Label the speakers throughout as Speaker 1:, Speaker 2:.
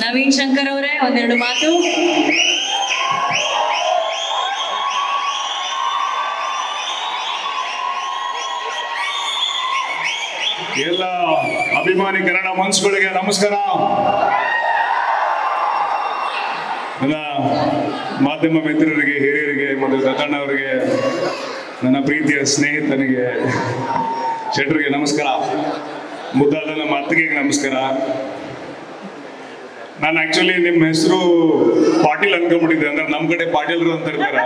Speaker 1: ನವೀನ್ ಶಂಕರ್ ಅವರೇ ಒಂದೆರಡು ಮಾತು
Speaker 2: ಎಲ್ಲ ಅಭಿಮಾನಿ ಕನ್ನಡ ಮನ್ಸುಗಳಿಗೆ ನಮಸ್ಕಾರ ನನ್ನ ಮಾಧ್ಯಮ ಮಿತ್ರರಿಗೆ ಹಿರಿಯರಿಗೆ ಮತ್ತು ದತ್ತಣ್ಣವರಿಗೆ ನನ್ನ ಪ್ರೀತಿಯ ಸ್ನೇಹಿತನಿಗೆ ಶೆಟ್ರಿಗೆ ನಮಸ್ಕಾರ ಮುದ್ದಾದ ನಮ್ಮ ಅತ್ತಿಗೆಗೆ ನಮಸ್ಕಾರ ನಾನು ಆಕ್ಚುಲಿ ನಿಮ್ಮ ಹೆಸರು ಪಾಟೀಲ್ ಅನ್ಕೊಂಡ್ಬಿಟ್ಟಿದ್ದೆ ಅಂದ್ರೆ ನಮ್ಮ ಕಡೆ ಪಾಟೀಲ್ರು ಅಂತ ಇರ್ತಾರ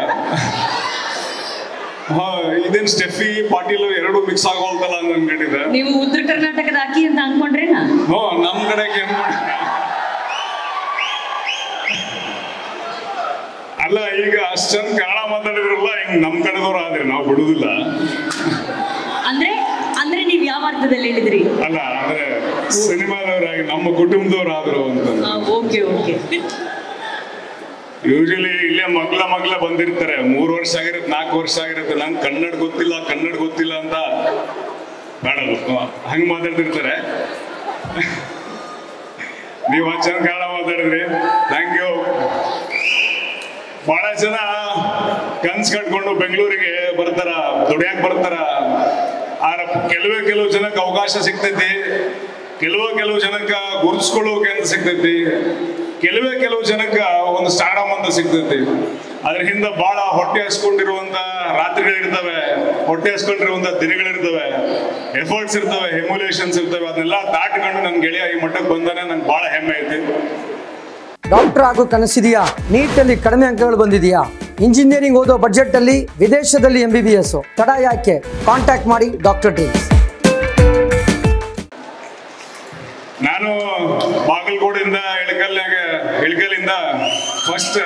Speaker 2: ಹಾ ಇದೇನ್ ಸ್ಟೆಫಿ ಪಾಟೀಲ್ ಎರಡು ಮಿಕ್ಸ್ ಆಗೋಲ್ತಲ್ಲ ಅಂತ ಅನ್ಕೊಂಡಿದ್ದೆ
Speaker 1: ನೀವು ಉತ್ತರ ಕರ್ನಾಟಕದ ಅಕ್ಕಿ ಅಂತ ಅನ್ಕೊಂಡ್ರೇನಾ
Speaker 2: ಹೋ ನಮ್ ಕಡೆ ಕೆಂಪು ಅಲ್ಲ ಈಗ ಅಷ್ಟ್ ಚಂದ ಕನ್ನಡ ಮಾತಾಡಿದ್ರಲ್ಲ ಹಿಂಗ್ ನಮ್ ಕಡೆದವ್ರು ಆದ್ರೆ ನಾವು ಬಿಡುದಿಲ್ಲ
Speaker 1: ಅಂದ್ರೆ ಅಂದ್ರೆ ನೀವ್ ಯಾವ ಅರ್ಥದಲ್ಲಿ ಹೇಳಿದ್ರಿ
Speaker 2: ಅಲ್ಲ ಅಂದ್ರೆ ಸಿನಿಮಾದವರಾಗಿ ನಮ್ಮ ಕುಟುಂಬದವ್ರು ಆದ್ರು ಅಂತ
Speaker 1: ಓಕೆ ಓಕೆ
Speaker 2: ಯೂಶಲಿ ಇಲ್ಲೇ ಮಗ್ಲ ಮಗ್ಲ ಬಂದಿರ್ತಾರೆ ಮೂರ್ ವರ್ಷ ಆಗಿರುತ್ತೆ ನಾಲ್ಕು ವರ್ಷ ಆಗಿರುತ್ತೆ ನಂಗೆ ಕನ್ನಡ ಗೊತ್ತಿಲ್ಲ ಕನ್ನಡ ಗೊತ್ತಿಲ್ಲ ಅಂತ ಬೇಡದು ಹಂಗ್ ಮಾತಾಡ್ತಿರ್ತಾರೆ ನೀವು ಅಷ್ಟ್ ಚಂದ ಕನ್ನಡ ಮಾತಾಡಿದ್ರಿ ಥ್ಯಾಂಕ್ ಯು ಬಹಳ ಜನ ಕನ್ಸ್ ಕಟ್ಕೊಂಡು ಬೆಂಗಳೂರಿಗೆ ಬರ್ತಾರ ದುಡಿಯಾಕ್ ಬರ್ತಾರ ಆರ ಕೆಲವೇ ಕೆಲವು ಜನಕ್ಕೆ ಅವಕಾಶ ಸಿಗ್ತೈತಿ ಕೆಲವೇ ಕೆಲವು ಜನಕ್ಕ ಗುರುತಿಸ್ಕೊಳ್ಳೋಕೆ ಅಂತ ಸಿಗ್ತೈತಿ ಕೆಲವೇ ಕೆಲವು ಜನಕ್ಕ ಒಂದು ಸ್ಟಾರ್ಡಮ್ ಅಂತ ಸಿಗ್ತೈತಿ ಅದ್ರ ಹಿಂದೆ ಬಹಳ ಹೊಟ್ಟೆ ಹಸ್ಕೊಂಡಿರುವಂತ ರಾತ್ರಿಗಳಿರ್ತವೆ ಹೊಟ್ಟೆ ಹಸ್ಕೊಂಡಿರುವಂತ ದಿನಗಳಿರ್ತವೆ ಎಫರ್ಟ್ಸ್ ಇರ್ತವೆ ಹೆಮ್ಯುಲೇಷನ್ಸ್ ಇರ್ತವೆ ಅದನ್ನೆಲ್ಲ ದಾಟ್ಕೊಂಡು ನನ್ನ ಗೆಳೆಯ ಈ ಮಟ್ಟಕ್ಕೆ ಬಂದಾನೆ ನಂಗೆ ಬಹಳ ಹೆಮ್ಮೆ ಐತಿ
Speaker 3: ಡಾಕ್ಟರ್ ಆಗೋ ಕನಸಿದೆಯಾ ನೀಟಲ್ಲಿ ಕಡಿಮೆ ಅಂಕಗಳು ಬಂದಿದೆಯಾ ಇಂಜಿನಿಯರಿಂಗ್ ಓದೋ ಬಜೆಟ್ ಅಲ್ಲಿ ವಿದೇಶದಲ್ಲಿ ಎಂ ಬಿ ಬಿ ಎಸ್ ತಡ ಯಾಕೆ ಕಾಂಟ್ಯಾಕ್ಟ್ ಮಾಡಿ ಡಾಕ್ಟರ್ ಟೀಮ್ಸ್
Speaker 2: ನಾನು ಬಾಗಲಕೋಟೆಯಿಂದ ಇಳಕಲ್ನಾಗ ಇಳಕಲ್ಲಿಂದ ಫಸ್ಟ್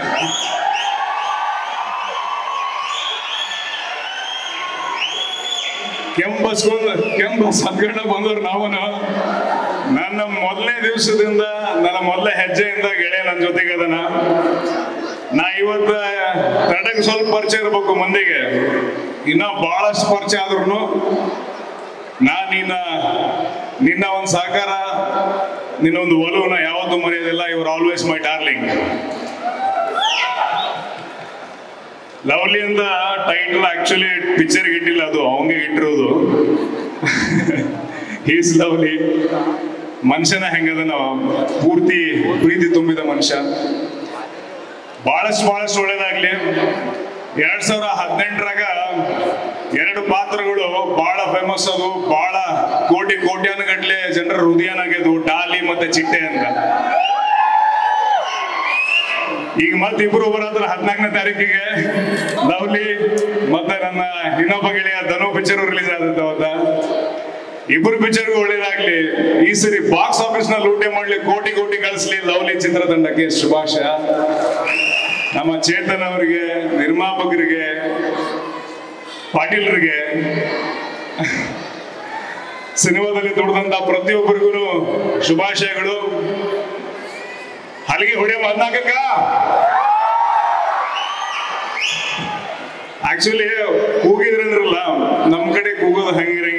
Speaker 2: ಕೆಂಬಸ್ಕೊಂಡು ಕೆಂಬಸ್ ಹತ್ಕೊಂಡ ಬಂದವ್ರು ನಾವು ನನ್ನ ಮೊದಲನೇ ದಿವಸದಿಂದ ನನ್ನ ಮೊದಲನೇ ಹೆಜ್ಜೆಯಿಂದ ಗೆಳೆಯ ನನ್ನ ಜೊತೆಗೆ ಅದನ ನಾ ಇವತ್ತು ತಡಕ್ ಸ್ವಲ್ಪ ಪರಿಚಯ ಇರ್ಬೇಕು ಮಂದಿಗೆ ಇನ್ನ ಬಹಳಷ್ಟು ಪರಿಚಯ ಆದ್ರೂ ನಾ ನಿನ್ನ ನಿನ್ನ ಒಂದು ಸಹಕಾರ ನಿನ್ನ ಒಂದು ಒಲವುನ ಯಾವತ್ತೂ ಮರೆಯೋದಿಲ್ಲ ಇವರು ಆಲ್ವೇಸ್ ಮೈ ಡಾರ್ಲಿಂಗ್ ಲವ್ಲಿ ಅಂತ ಟೈಟಲ್ ಆಕ್ಚುಲಿ ಪಿಕ್ಚರ್ ಇಟ್ಟಿಲ್ಲ ಅದು ಅವಂಗೆ ಇಟ್ಟಿರೋದು ಹೀಸ್ ಲವ್ಲಿ ಮನುಷ್ಯನ ಹೆಂಗದನ ಪೂರ್ತಿ ಪ್ರೀತಿ ತುಂಬಿದ ಮನುಷ್ಯ ಬಹಳಷ್ಟು ಬಹಳಷ್ಟು ಒಳ್ಳೇದಾಗ್ಲಿ ಎರಡ್ ಸಾವಿರ ಹದಿನೆಂಟರಾಗ ಎರಡು ಪಾತ್ರಗಳು ಬಹಳ ಫೇಮಸ್ ಅದು ಬಹಳ ಕೋಟಿ ಕೋಟ್ಯಾನುಗಟ್ಲೆ ಜನರ ಹೃದಯನಾಗಿದ್ವು ಡಾಲಿ ಮತ್ತೆ ಚಿಟ್ಟೆ ಅಂತ ಈಗ ಮತ್ತೆ ಇಬ್ರು ಬರೋದ್ರ ಹದಿನಾಲ್ಕನೇ ತಾರೀಕಿಗೆ ಲವ್ಲಿ ಮತ್ತೆ ನನ್ನ ಇನ್ನೊಬ್ಬ ಗೆಳೆಯ ಧನು ಪಿಕ್ಚರ್ ರಿಲೀಸ್ ಆದದ್ದು ಅವತ್ತ ಇಬ್ಬರು ಪಿಕ್ಚರ್ ಒಳ್ಳೇದಾಗ್ಲಿ ಈ ಸರಿ ಬಾಕ್ಸ್ ಆಫೀಸ್ ನ ಲೂಟೆ ಮಾಡ್ಲಿ ಕೋಟಿ ಕೋಟಿ ಕಳಿಸ್ಲಿ ಲವ್ಲಿ ಚಿತ್ರತಂಡಕ್ಕೆ ಶುಭಾಶಯ ನಮ್ಮ ಚೇತನ್ ಅವರಿಗೆ ನಿರ್ಮಾಪಕರಿಗೆ ಪಾಟೀಲ್ರಿಗೆ ಸಿನಿಮಾದಲ್ಲಿ ದುಡಿದಂತ ಪ್ರತಿಯೊಬ್ಬರಿಗೂ ಶುಭಾಶಯಗಳು ಹಲಿಗೆ ಹೊಡೆಯೋ ಹದ್ನಾಲ್ಕಕ್ಕ ಆಕ್ಚುಲಿ ಕೂಗಿದ್ರಂದ್ರಲ್ಲ ನಮ್ ಕಡೆ ಕೂಗೋದು ಹಂಗಿರಂಗಿಲ್ಲ